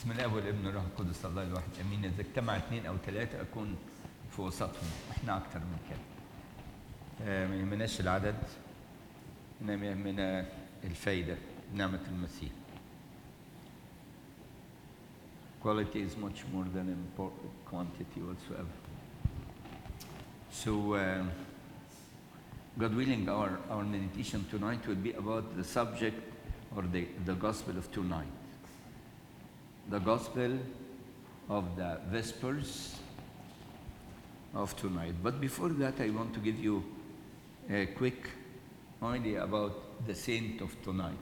بسم الله والابن والروح القدس الله الواحد امين اذا اجتمع اثنين او ثلاثه اكون في وسطهم احنا اكتر من كده آه، ما يهمناش العدد انما يهمنا الفايده نعمه المسيح quality is much more than important quantity whatsoever so uh, God willing our, our meditation tonight will be about the subject or the, the gospel of tonight the gospel of the vespers of tonight. But before that, I want to give you a quick idea about the saint of tonight.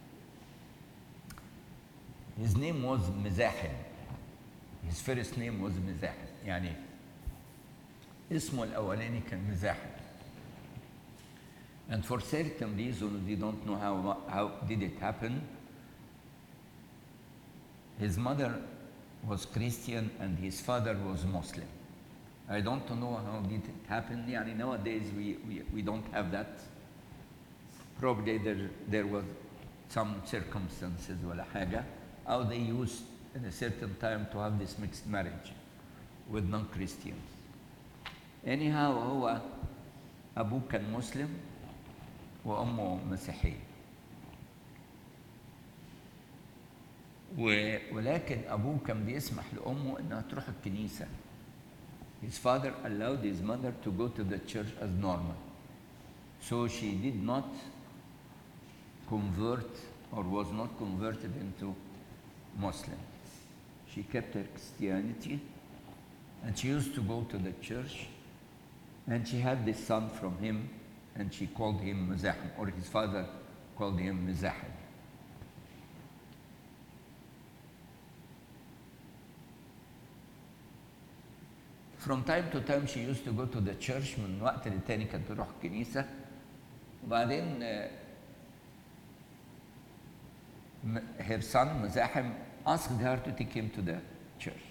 His name was Mizahim. His first name was Mizahim. يعني اسمه الأولاني كان مزاحم. And for certain reasons, we don't know how, how did it happen. His mother was Christian and his father was Muslim. I don't know how did it happen. يعني nowadays we, we, we don't have that. Probably there, there was some circumstances ولا حاجة. Or they used at a certain time to have this mixed marriage with non-Christians. Anyhow هو أبوه كان مسلم وأمه مسيحية. و- ولكن أبوه كان بيسمح لأمه إنها تروح الكنيسة. His father allowed his mother to go to the church as normal. So she did not convert or was not converted into Muslim. She kept her Christianity and she used to go to the church and she had this son from him and she called him Mizahim or his father called him Mizahim. From time to time she used to go to the church من وقت للتاني كانت تروح الكنيسة وبعدين آه، م- her son مزاحم asked her to take him to the church.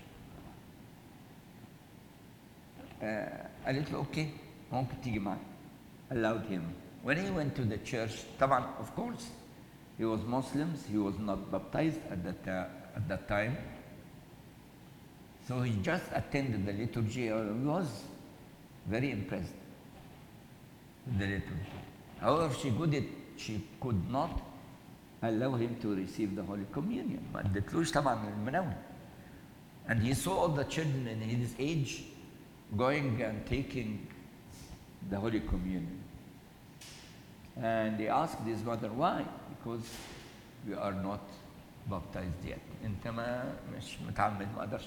آه، قالت له اوكي ممكن تيجي معي. Allowed him. When he went to the church طبعا of course he was Muslims he was not baptized at that, uh, at that time. So he just attended the liturgy. uh, He was very impressed with the liturgy. However, she could, it, she could not allow him to receive the Holy Communion. ما ادتلوش طبعا المناولة. And he saw all the children in his age going and taking the Holy Communion. And he asked his mother, why? Because we are not baptized yet. انت ما مش متعمد ما اقدرش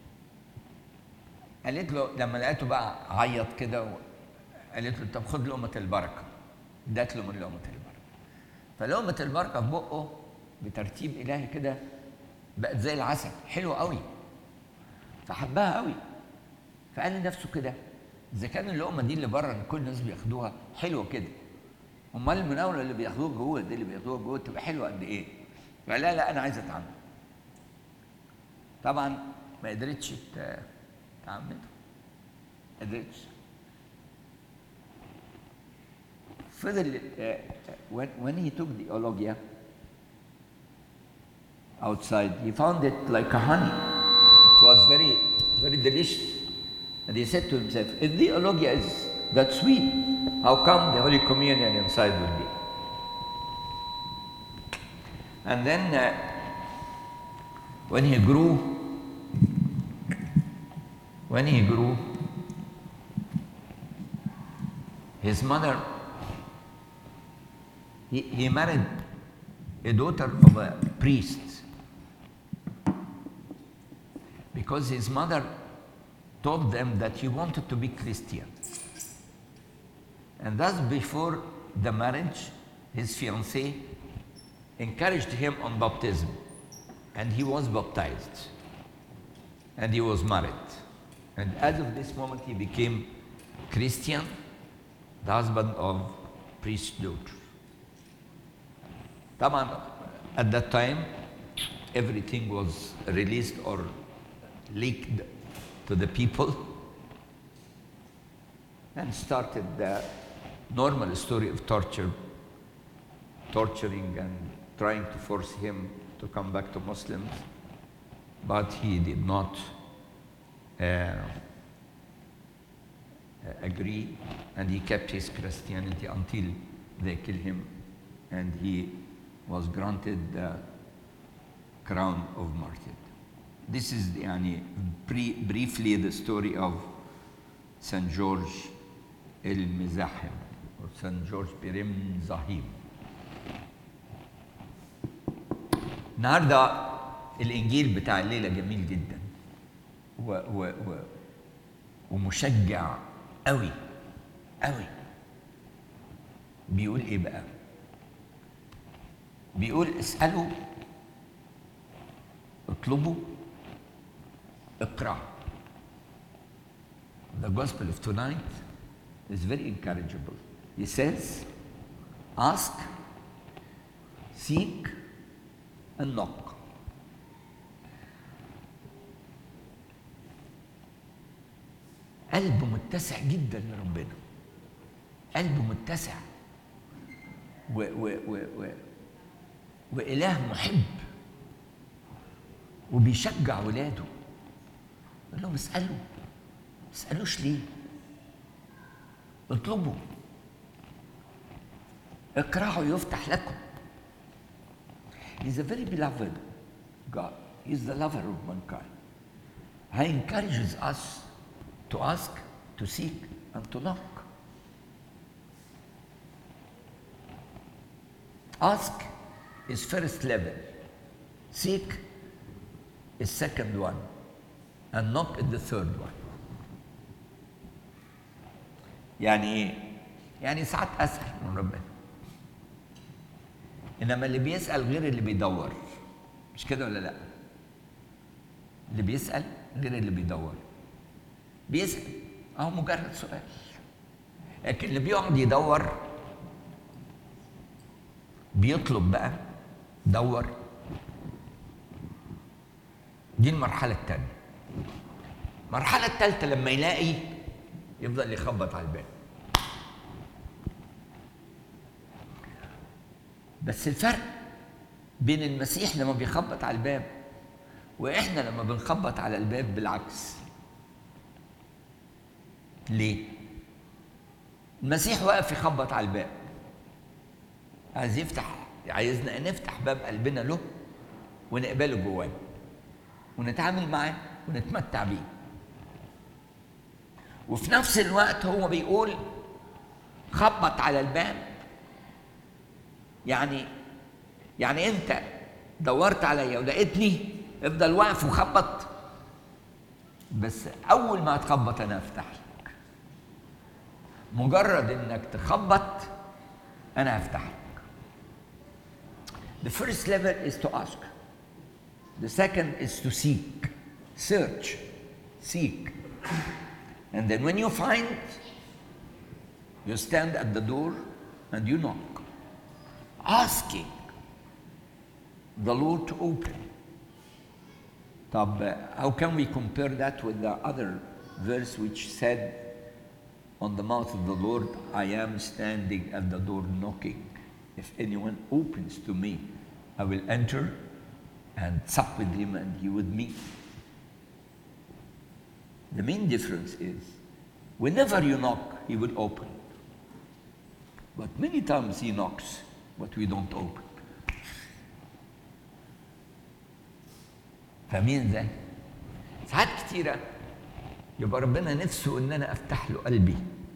قالت له لما لقيته بقى عيط كده و- قالت له طب خد لقمه البركه ادت له من لقمه البركه فلقمه البركه في بقه بترتيب الهي كده بقت زي العسل حلوه قوي فحبها قوي فقال لنفسه كده اذا كان اللقمه دي اللي بره اللي كل الناس بياخدوها حلوه كده امال المناوله اللي بياخدوها جوه دي اللي بياخدوها جوه تبقى حلوه قد ايه فقال لا لا انا عايز اتعمد طبعا ما قدرتش ت- تعمده ما قدرتش فضل uh, when, when he took the eulogia outside he found it like a honey it was very very delicious and he said to himself if the eulogia is that sweet how come the holy communion inside will be and then uh, when he grew when he grew his mother he, he married a daughter of a priest because his mother told them that he wanted to be Christian. And thus, before the marriage, his fiancée encouraged him on baptism. And he was baptized. And he was married. And as of this moment, he became Christian, the husband of priest's daughter. طبعا at that time everything was released or leaked to the people and started the normal story of torture torturing and trying to force him to come back to Muslims but he did not uh, agree and he kept his Christianity until they killed him and he was granted the crown of martyrdom. This is يعني brie- briefly the story of St. George المزاحم or St. George بيرم زهيم. النهارده الانجيل بتاع الليله جميل جدا و و و ومشجع قوي قوي بيقول ايه بقى بيقول اسالوا اطلبوا اقرأوا The gospel of tonight is very encourageable. He says, ask, seek, and knock. قلبه متسع جدا لربنا قلبه متسع و و و و وإله محب وبيشجع ولاده يقول لهم اسألوا ما تسألوش ليه اطلبوا اقرأوا يفتح لكم He's a very beloved God. He's the lover of mankind. He encourages us to ask, to seek, and to knock. Ask is first level. Seek is second one. And knock is the third one. يعني ايه؟ يعني ساعات اسال من ربنا. انما اللي بيسال غير اللي بيدور. مش كده ولا لا؟ اللي بيسال غير اللي بيدور. بيسال اهو مجرد سؤال. لكن اللي بيقعد يدور بيطلب بقى دور دي المرحلة الثانية المرحلة الثالثة لما يلاقي يفضل يخبط على الباب بس الفرق بين المسيح لما بيخبط على الباب واحنا لما بنخبط على الباب بالعكس ليه المسيح واقف يخبط على الباب عايز يفتح عايزنا نفتح باب قلبنا له ونقبله جوانا ونتعامل معاه ونتمتع بيه وفي نفس الوقت هو بيقول خبط على الباب يعني يعني انت دورت عليا ولقيتني افضل واقف وخبط بس اول ما تخبط انا افتح لك مجرد انك تخبط انا هفتح لك The first level is to ask. The second is to seek. Search. Seek. And then when you find, you stand at the door and you knock, asking the Lord to open. طب how can we compare that with the other verse which said on the mouth of the Lord, I am standing at the door knocking. If anyone opens to me, I will enter and sup with him and he with me. The main difference is whenever you knock, he will open. But many times he knocks, but we don't open. فاهمين ازاي؟ ساعات كتيرة يبقى ربنا نفسه ان انا افتح له قلبي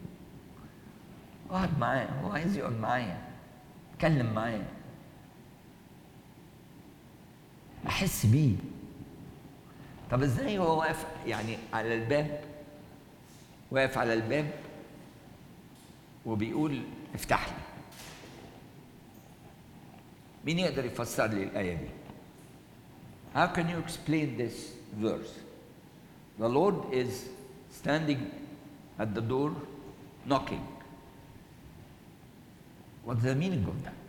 اقعد معاه هو عايز يقعد معايا اتكلم معاه احس بيه طب ازاي هو واقف يعني على الباب واقف على الباب وبيقول افتح لي مين يقدر يفسر لي الآية دي؟ How can you explain this verse? The Lord is standing at the door knocking. What's the meaning of that?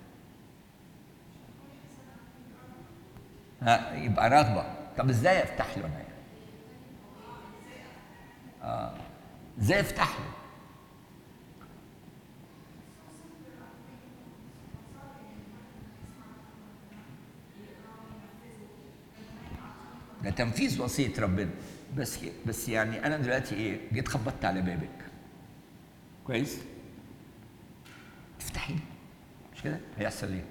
ها يبقى رغبة طب ازاي افتح له انا يعني؟ اه ازاي افتح له؟ ده تنفيذ وصيه ربنا بس بس يعني انا دلوقتي ايه جيت خبطت على بابك كويس تفتحي مش كده هيحصل ايه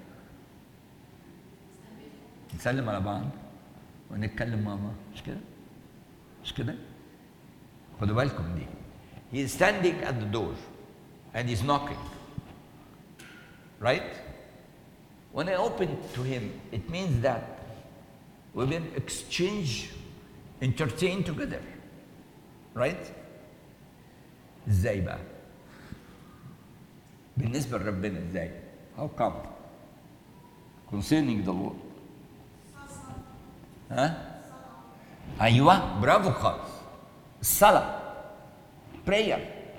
نسلم على بعض ونتكلم مع بعض مش كده مش كده خدوا بالكم دي he is standing at the door and he's knocking right when I open to him it means that we will exchange entertain together right ازاي بقى بالنسبه لربنا ازاي how come concerning the Lord ها ايوه برافو خالص الصلاه prayer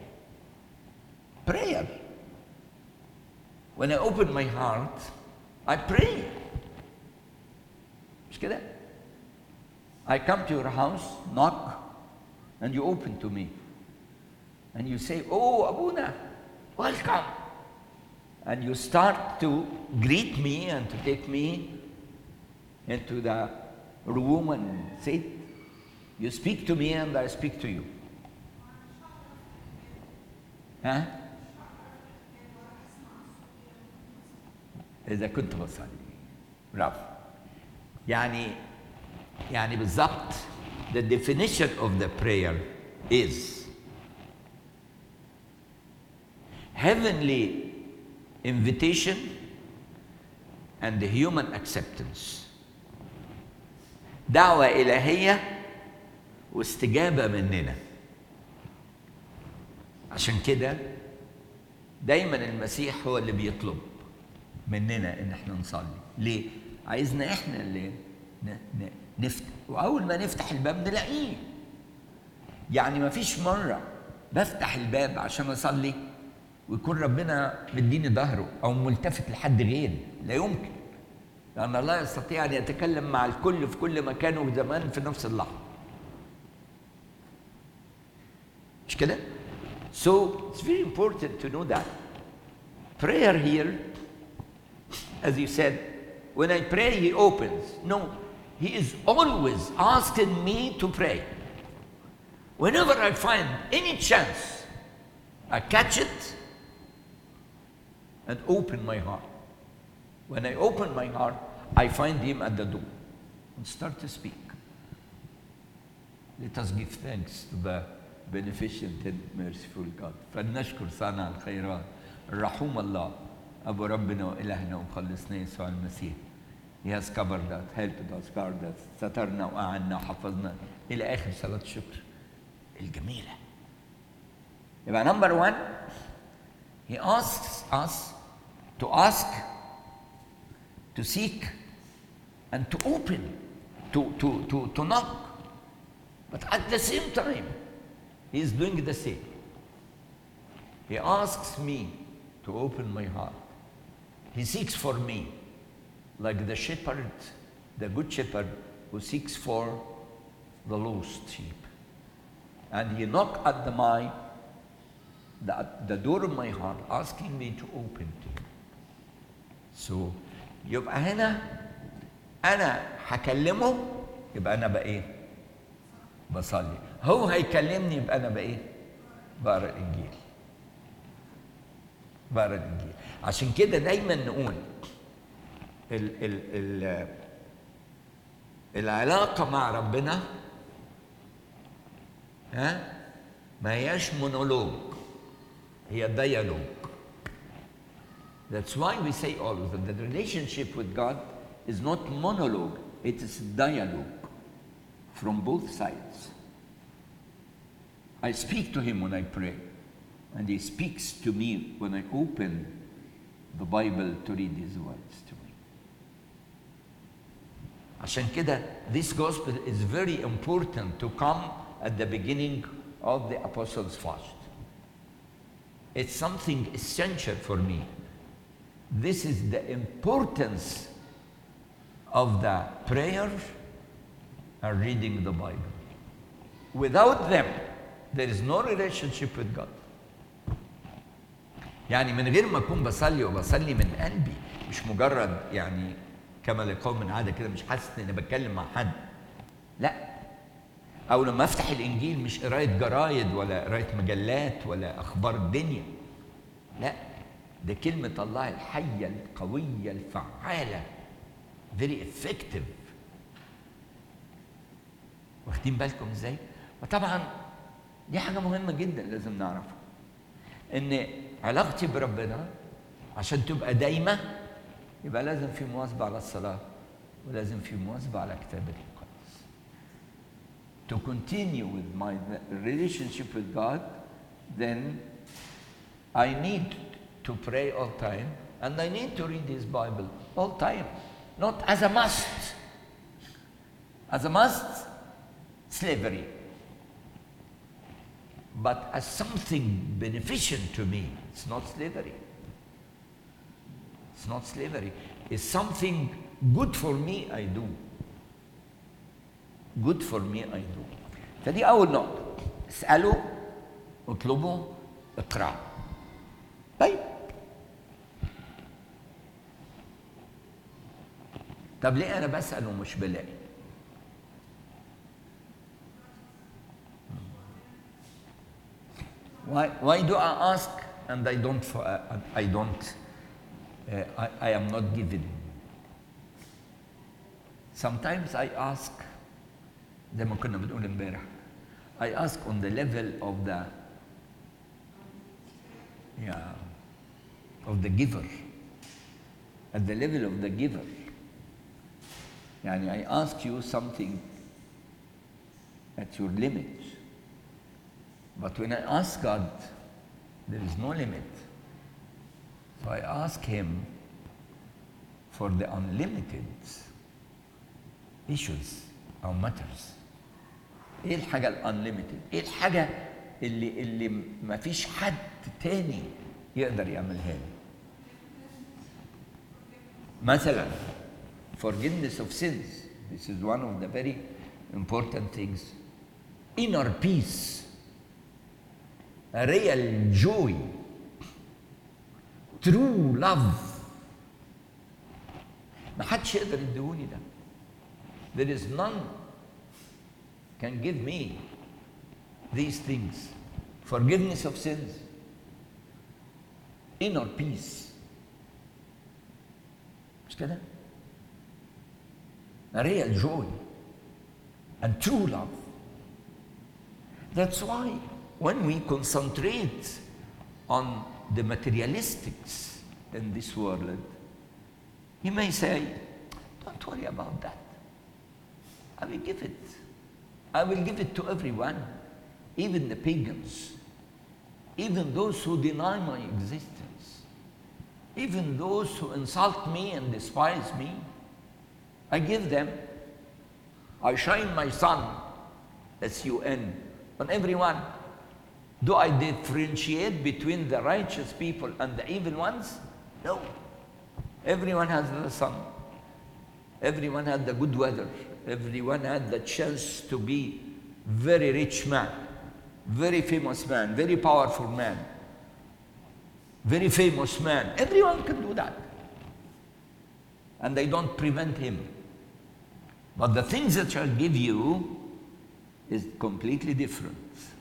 prayer when I open my heart I pray مش كده I come to your house knock and you open to me and you say oh Abuna welcome and you start to greet me and to take me into the room and sit. You speak to me and I speak to you. ها؟ إذا كنت بصلي برافو يعني يعني بالضبط the definition of the prayer is heavenly invitation and human acceptance دعوة إلهية واستجابة مننا عشان كده دايما المسيح هو اللي بيطلب مننا ان احنا نصلي ليه عايزنا احنا اللي ن- ن- نفتح واول ما نفتح الباب نلاقيه يعني ما فيش مره بفتح الباب عشان اصلي ويكون ربنا مديني ظهره او ملتفت لحد غيري لا يمكن لان الله يستطيع ان يتكلم مع الكل في كل مكان وزمان في نفس اللحظه مش كده so it's very important to know that prayer here as you said when i pray he opens no he is always asking me to pray whenever i find any chance i catch it and open my heart when i open my heart i find him at the door and start to speak let us give thanks to the beneficent and merciful God فلنشكر صانع الخيرات الرحوم الله أبو ربنا وإلهنا ومخلصنا يسوع المسيح He has covered us, helped us, guarded us, سترنا وأعنا وحفظنا إلى آخر صلاة الشكر الجميلة يبقى number one he asks us to ask to seek and to open to, to, to, to knock but at the same time he is doing the same he asks me to open my heart he seeks for me like the shepherd the good shepherd who seeks for the lost sheep and he knocked at the my the, the door of my heart asking me to open to him so يبقى هنا انا هكلمه يبقى انا بقى ايه بصلي هو هيكلمني يبقى انا بقى ايه بقرا الانجيل بقرا الانجيل عشان كده دايما نقول ال ال ال العلاقه مع ربنا ها ما هياش مونولوج هي ديالوج That's why we say always that the relationship with God is not monologue, it is dialogue from both sides. I speak to Him when I pray, and He speaks to me when I open the Bible to read His words to me. عشان كده this gospel is very important to come at the beginning of the Apostles' Fast. It's something essential for me. This is the importance of the prayer and reading the Bible. Without them, there is no relationship with God. يعني من غير ما اكون بصلي وبصلي من قلبي مش مجرد يعني كما لقوم عاده كده مش حاسس اني بتكلم مع حد لا او لما افتح الانجيل مش قرايه جرايد ولا قرايه مجلات ولا اخبار الدنيا لا ده كلمه الله الحيه القويه الفعاله very effective واخدين بالكم ازاي وطبعا دي حاجه مهمه جدا لازم نعرفها ان علاقتي بربنا عشان تبقى دايمه يبقى لازم في مواظبه على الصلاه ولازم في مواظبه على كتاب المقدس to continue with my relationship with God then I need to pray all time and I need to read his Bible all time not as a must as a must slavery but as something beneficent to me. It's not slavery. It's not slavery. It's something good for me I do. Good for me I do. فدي أول نقطة. اسألوا اطلبوا اقرأوا. طيب. طب ليه أنا بسأل ومش بلاقي؟ Why, why do I ask and I don't, fo- uh, I don't, uh, I, I am not given? Sometimes I ask, زي ما كنا بنقول امبارح, I ask on the level of the, yeah, of the giver, at the level of the giver. يعني I ask you something at your limit. But when I ask God, there is no limit. So I ask Him for the unlimited issues أو matters. إيه الحاجة الانليمتد؟ إيه الحاجة اللي اللي ما فيش حد تاني يقدر يعملها لي؟ مثلا forgiveness of sins. This is one of the very important things. Inner peace. a real joy, true love. ما حدش يقدر يديهوني ده. There is none can give me these things. Forgiveness of sins, inner peace. مش كده؟ A real joy and true love. That's why when we concentrate on the materialistics in this world, he may say, Don't worry about that. I will give it. I will give it to everyone, even the pagans, even those who deny my existence, even those who insult me and despise me. I give them. I shine my sun, S U N, on everyone. Do I differentiate between the righteous people and the evil ones? No. Everyone has the sun. Everyone had the good weather. Everyone had the chance to be very rich man, very famous man, very powerful man, very famous man. Everyone can do that. And they don't prevent him. But the things that shall give you is completely different.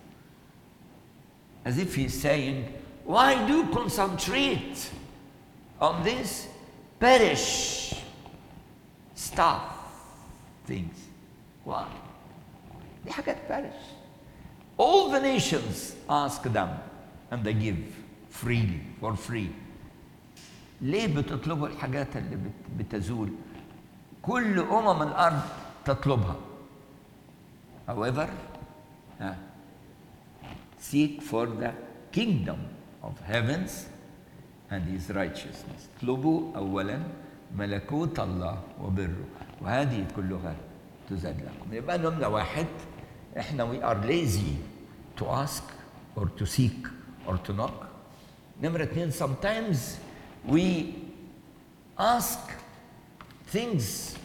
As if he's saying, Why do you concentrate on this perish stuff, things? Why? دي حاجات perish. All the nations ask them and they give freely, for free. ليه بتطلبوا الحاجات اللي بت- بتزول؟ كل أمم الأرض تطلبها. However, ها, seek for the kingdom of heavens and his righteousness. اطلبوا أولا ملكوت الله وبره وهذه كلها تزاد لكم. يبقى نمرة واحد احنا we are lazy to ask or to seek or to knock. نمرة اتنين sometimes we ask things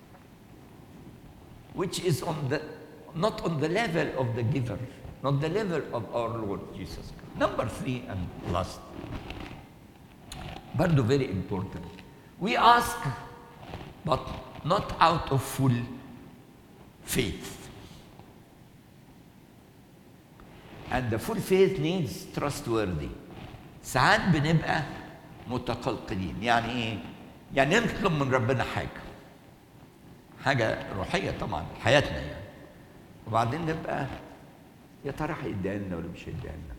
which is on the not on the level of the giver, not the level of our Lord Jesus Christ. Number three and last, برضه very important. We ask, but not out of full faith. And the full faith needs trustworthy. ساعات بنبقى متقلقلين يعني ايه؟ يعني نطلب من ربنا حاجة حاجة روحية طبعا حياتنا يعني وبعدين نبقى يا ترى هيديها لنا ولا مش هيديها لنا؟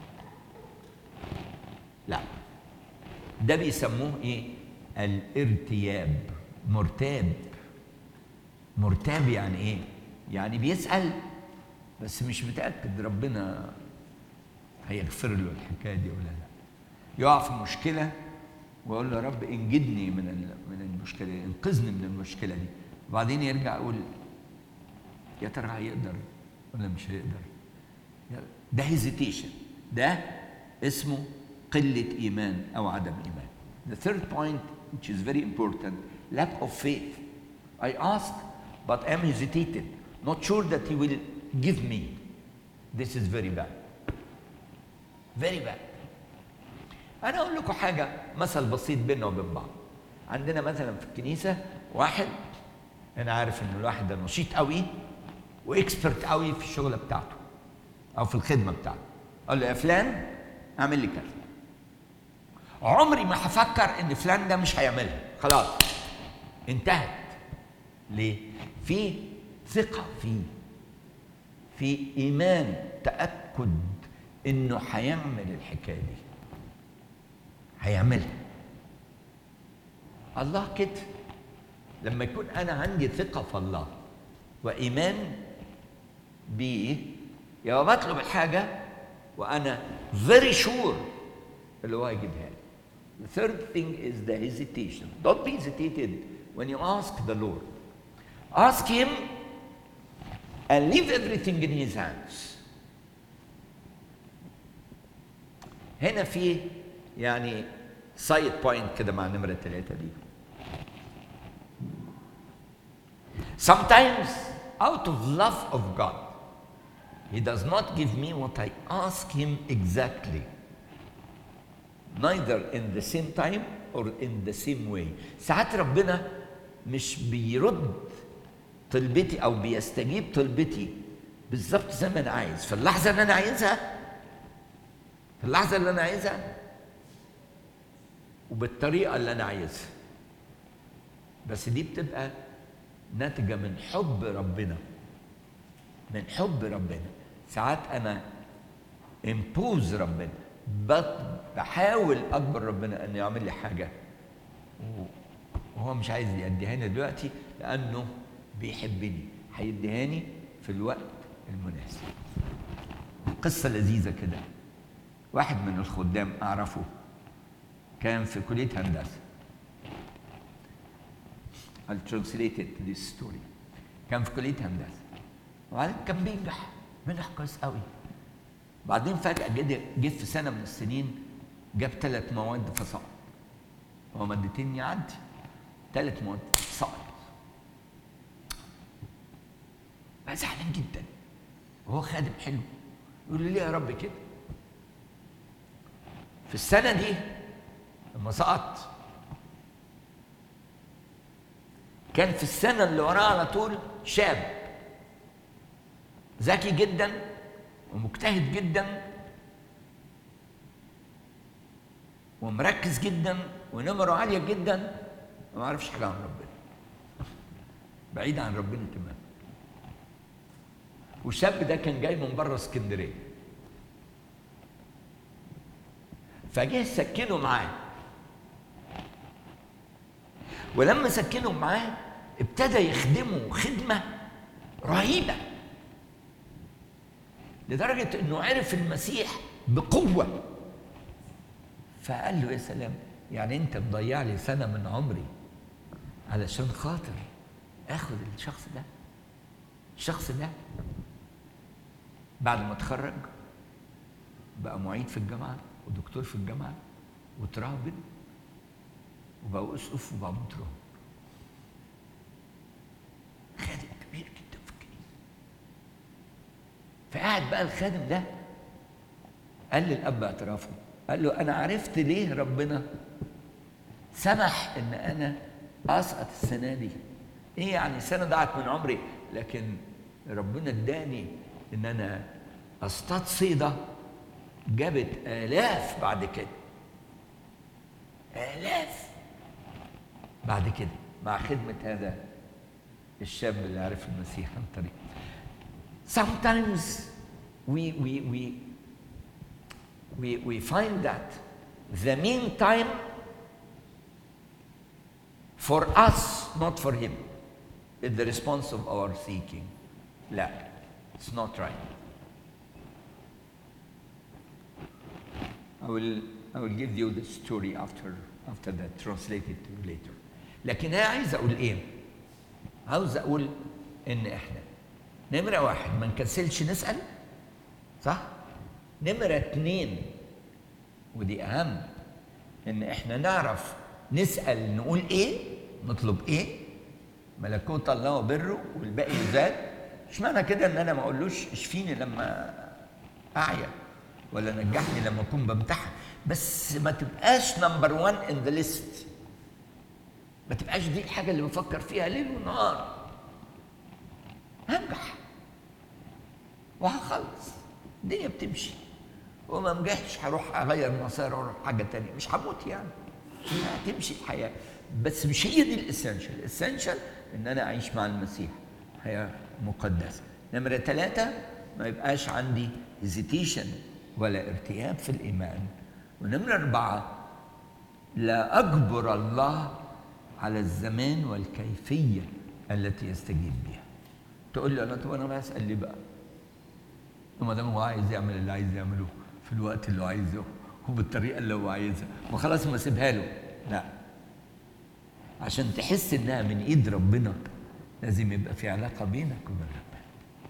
لا ده بيسموه ايه؟ الارتياب مرتاب مرتاب يعني ايه؟ يعني بيسأل بس مش متأكد ربنا هيغفر له الحكاية دي ولا لا يقع في مشكلة ويقول له يا رب انجدني من ال- من المشكلة دي انقذني من المشكلة دي وبعدين يرجع يقول يا ترى هيقدر ولا مش هيقدر ده هيزيتيشن ده اسمه قلة إيمان أو عدم إيمان The third point which is very important lack of faith I asked but am hesitated not sure that he will give me this is very bad very bad أنا أقول لكم حاجة مثل بسيط بيننا وبين بعض عندنا مثلا في الكنيسة واحد أنا عارف إن الواحد ده نشيط قوي واكسبرت قوي في الشغلة بتاعته أو في الخدمة بتاعته أقول له يا فلان اعمل لي كذا عمري ما هفكر ان فلان ده مش هيعملها خلاص انتهت ليه في ثقة فيه في إيمان تأكد إنه هيعمل الحكاية دي هيعملها الله كده لما يكون أنا عندي ثقة في الله وإيمان بيه يبقى بطلب الحاجة وأنا very sure اللي هو هيجيبها لي. The third thing is the hesitation. Don't be hesitated when you ask the Lord. Ask Him and leave everything in His hands. هنا في يعني سايد بوينت كده مع نمرة ثلاثة دي. Sometimes out of love of God, He does not give me what I ask Him exactly. neither in the same time or in the same way ساعات ربنا مش بيرد طلبتي او بيستجيب طلبتي بالظبط زي ما انا عايز في اللحظه اللي انا عايزها في اللحظه اللي انا عايزها وبالطريقه اللي انا عايزها بس دي بتبقى ناتجه من حب ربنا من حب ربنا ساعات انا امبوز ربنا بط- بحاول اجبر ربنا انه يعمل لي حاجه و- وهو مش عايز يديهاني دلوقتي لانه بيحبني هيديهاني في الوقت المناسب قصه لذيذه كده واحد من الخدام اعرفه كان في كليه هندسه I'll translate it this story كان في كليه هندسه وبعدين كان بينجح بينجح كويس قوي بعدين فجأة جه جه في سنة من السنين جاب ثلاث مواد فسقط هو مادتين يعدي ثلاث مواد سقط بقى زعلان جدا وهو خادم حلو يقول لي ليه يا رب كده في السنة دي لما سقط كان في السنة اللي وراها على طول شاب ذكي جدا ومجتهد جدا ومركز جدا ونمره عاليه جدا وما عرفش حاجه عن ربنا بعيد عن ربنا تماما والشاب ده كان جاي من بره اسكندريه فجه سكنه معاه ولما سكنه معاه ابتدى يخدمه خدمه رهيبه لدرجة انه عرف المسيح بقوة فقال له يا سلام يعني انت مضيع لي سنة من عمري علشان خاطر اخد الشخص ده الشخص ده بعد ما اتخرج بقى معيد في الجامعة ودكتور في الجامعة وتراهبن وبقى اسقف وبقى متراهب خادم كبير جدا في الكنيسة فقعد بقى الخادم ده قال للاب اعترافه قال له انا عرفت ليه ربنا سمح ان انا اسقط السنه دي ايه يعني سنه ضاعت من عمري لكن ربنا اداني ان انا اصطاد صيده جابت الاف بعد كده الاف بعد كده مع خدمه هذا الشاب اللي عرف المسيح عن طريق sometimes we we we we we find that the meantime for us not for him is the response of our seeking لا it's not right I will I will give you the story after after that translated to you later لكن انا عايز اقول ايه عاوز اقول ان احنا نمرة واحد ما نكسلش نسأل صح؟ نمرة اتنين ودي أهم إن إحنا نعرف نسأل نقول إيه نطلب إيه ملكوت الله وبره والباقي يزاد مش معنى كده إن أنا ما أقولوش اشفيني لما أعيا ولا نجحني لما أكون بمتحن بس ما تبقاش نمبر 1 ان ذا ليست ما تبقاش دي الحاجة اللي بفكر فيها ليل ونهار هنجح وهخلص الدنيا بتمشي وما نجحش هروح اغير مسار واروح حاجه تانية مش هموت يعني هتمشي الحياه بس مش هي دي الاسنشال الاسنشال ان انا اعيش مع المسيح حياه مقدسه نمره ثلاثه ما يبقاش عندي هيزيتيشن ولا ارتياب في الايمان ونمره اربعه لا اجبر الله على الزمان والكيفيه التي يستجيب بها تقول لي انا طب انا بسال ليه بقى؟ وما دام هو عايز يعمل اللي عايز يعمله في الوقت اللي هو عايزه وبالطريقه اللي هو عايزها ما خلاص ما سيبها له لا عشان تحس انها من ايد ربنا لازم يبقى في علاقه بينك وبين ربنا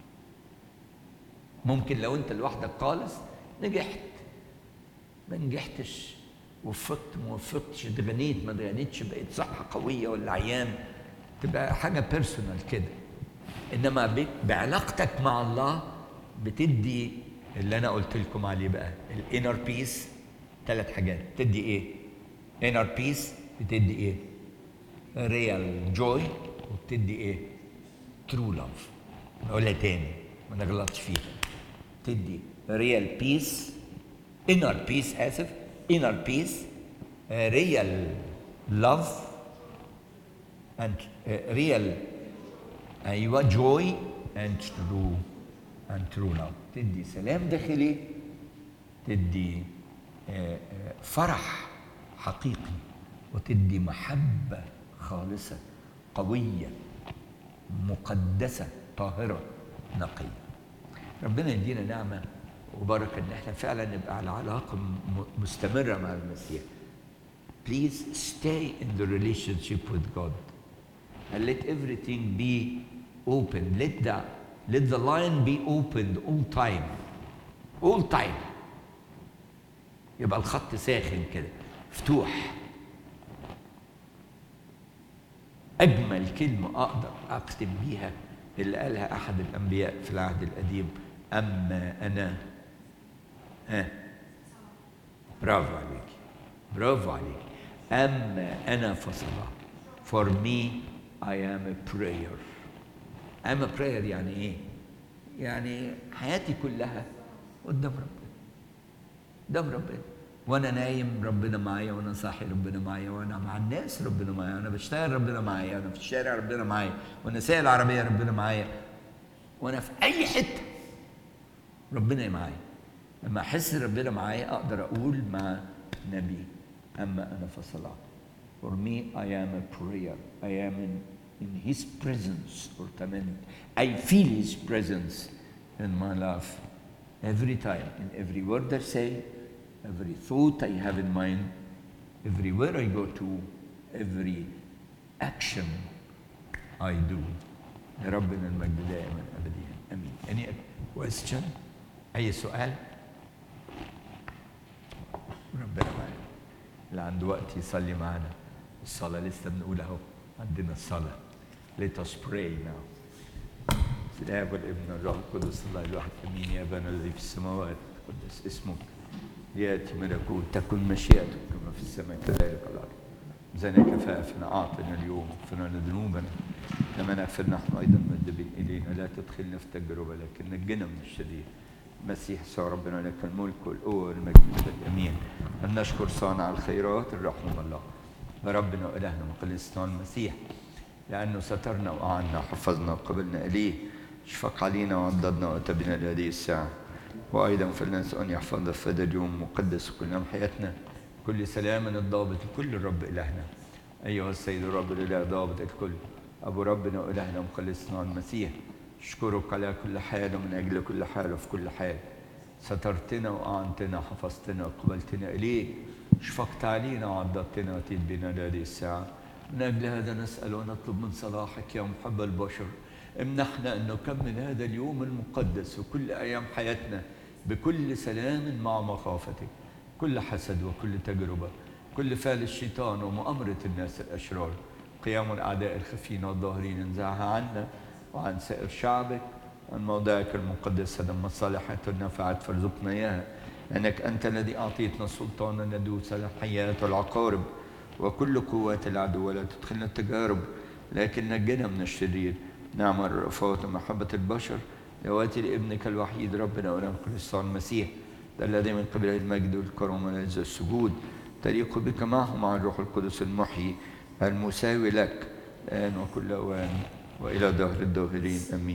ممكن لو انت لوحدك خالص نجحت ما نجحتش وفقت ما وفقتش اتغنيت ما اتغنيتش بقيت صحه قويه ولا عيان تبقى حاجه بيرسونال كده انما ب- بعلاقتك مع الله بتدي اللي انا قلت لكم عليه بقى الانر بيس ثلاث حاجات تدي ايه انر بيس بتدي ايه ريال جوي وبتدي ايه ترو لاف نقولها تاني ما نغلطش فيها تدي ريال بيس انر بيس اسف انر بيس ريال لاف and uh, real ايوه joy and true and true love تدي سلام داخلي تدي آه، آه، فرح حقيقي وتدي محبه خالصه قويه مقدسه طاهره نقيه ربنا يدينا نعمه وبركه ان احنا فعلا نبقى على علاقه م- مستمره مع المسيح Please stay in the relationship with God and let everything be open. Let the let the line be opened all time. All time. يبقى الخط ساخن كده مفتوح أجمل كلمة أقدر أختم بيها اللي قالها أحد الأنبياء في العهد القديم أما أنا ها برافو عليك برافو عليك أما أنا فصلاة for me I am a prayer I'm a prayer يعني إيه؟ يعني حياتي كلها قدام ربنا قدام ربنا وانا نايم ربنا معايا وانا صاحي ربنا معايا وانا مع الناس ربنا معايا وانا بشتغل ربنا معايا وانا في الشارع ربنا معايا وانا سايق العربيه ربنا معايا وانا في اي حته ربنا معايا لما احس ربنا معايا اقدر اقول مع نبي اما انا فصلاه For me, I am a prayer. I am in, in His presence. Or تمام. I feel His presence in my life every time, in every word I say, every thought I have in mind, everywhere I go to, every action I do. لربنا المجد دائما ابديا امين. Any question? اي سؤال؟ ربنا معانا. اللي عنده وقت يصلي معانا. الصلاة لسه بنقول اهو عندنا الصلاة. Let us pray now. في الآب والابن والروح القدس الله الواحد امين يا ابانا الذي في السماوات قدس اسمك ياتي ملكوت تكن مشيئتك كما في السماء كذلك على الارض زنا كفافنا اعطنا اليوم اغفر لنا ذنوبنا كما نغفر نحن أيضا مذنبين إلينا لا تدخلنا في تجربة لكن نجنا من الشرير المسيح يسوع ربنا لك الملك والقوة والمجد واليمين أن نشكر صانع الخيرات الرحمة الله ربنا وإلهنا مقدسنا المسيح لأنه سترنا وأعنا وحفظنا وقبلنا إليه اشفق علينا وعضدنا وأتبنا لهذه الساعة وأيضا فلننسى أن يحفظنا في هذا اليوم مقدس كل يوم حياتنا كل سلام الضابط لكل الرب إلهنا أيها السيد الرب الإله ضابط الكل أبو ربنا وإلهنا مخلصنا المسيح أشكرك على كل حال ومن أجل كل حال وفي كل حال سترتنا وأعنتنا حفظتنا وقبلتنا إليك شفقت علينا وعضدتنا وأتيت بنا لهذه الساعة من أجل هذا نسأل ونطلب من صلاحك يا محب البشر امنحنا أن نكمل هذا اليوم المقدس وكل أيام حياتنا بكل سلام مع مخافتك كل حسد وكل تجربة كل فعل الشيطان ومؤامرة الناس الأشرار قيام الأعداء الخفين والظاهرين انزعها عنا وعن سائر شعبك عن موضعك المقدس هذا المصالحات والنفعات فارزقنا إياها لأنك أنت الذي أعطيتنا السلطان أن ندوس على الحيات والعقارب وكل قوات العدو ولا تدخلنا التجارب لكن نجنا من الشرير نعم الرأفات ومحبة البشر لواتي لابنك الوحيد ربنا ولم كريستوس المسيح الذي من قبل المجد والكرم والعزة السجود تليق بك معه مع الروح القدس المحيي المساوي لك الآن وكل أوان وإلى دهر الداهرين آمين